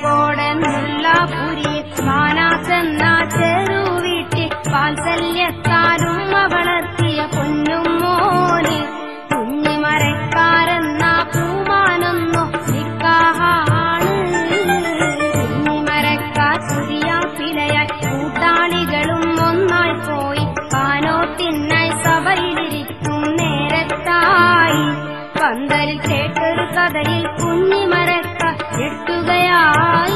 ചെറുകോടെന്നുള്ള പുരി മാനാസെന്ന ചെറുവീട്ടിൽ വാത്സല്യത്താലും വളർത്തിയ പൊന്നും മോന് കുഞ്ഞിമരക്കാരെന്ന പൂമാനൊന്നോ നിക്കാഹാണ് കുഞ്ഞിമരക്കാർ പുതിയ പിലയായി കൂട്ടാളികളും ഒന്നായി പോയി കാനോത്തിനായി സഭയിലിരിക്കും നേരത്തായി പന്തലിൽ കേട്ടൊരു കഥയിൽ കുഞ്ഞിമരക്ക എട്ടുകയായി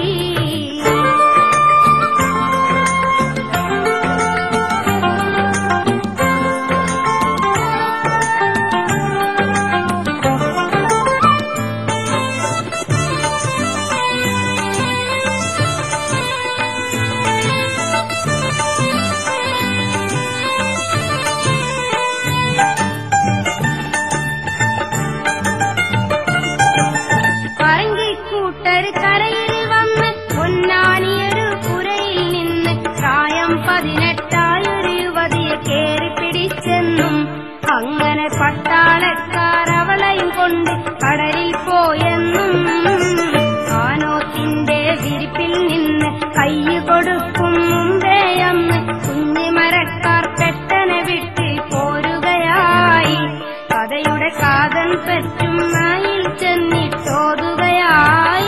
പറങ്കിക്കൂട്ടർ കരയിൽ വന്ന് പൊന്നാനിയൊരു പുരയിൽ നിന്ന് പ്രായം പതിനെട്ടായൊരു യുവതിയെ കേറി പിടിച്ചെന്നും അങ്ങനെ പട്ടാളക്കാർ അവളെയും കൊണ്ട് കടലിൽ പോയെന്നും ആനോത്തിന്റെ വിരിപ്പിൽ നിന്ന് കൈ കൊടുക്കും മുമ്പേ അന്ന് കുഞ്ഞിമരക്കാർ പെട്ടനെ വിട്ട് പോരുകയായി കഥയുടെ കാതൻ പറ്റും നായിൽ ചെന്നിട്ടോതുകയായി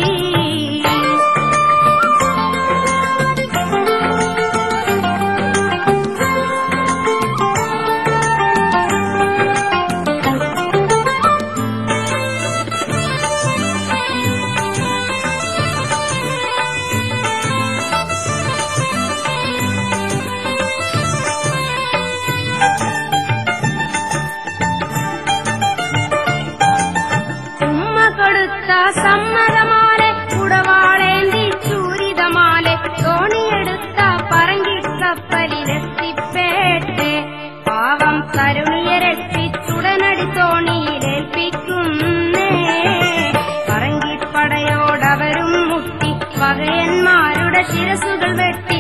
ഉമ്മ കൊടുത്ത സമ്മതമാലെ ഉടവാളേന്തി ചൂരിതമാലെ തോണിയെടുത്ത പറങ്കിക്കപ്പലിലെത്തിപ്പേട്ടെ പാവം കരുണിയെ രക്ഷിച്ചുടനടി തോണിയിലേൽപ്പിക്കുന്നേ പറങ്കിപ്പടയോടവരും മുട്ടി പകയന്മാരുടെ ശിരസുകൾ വെട്ടി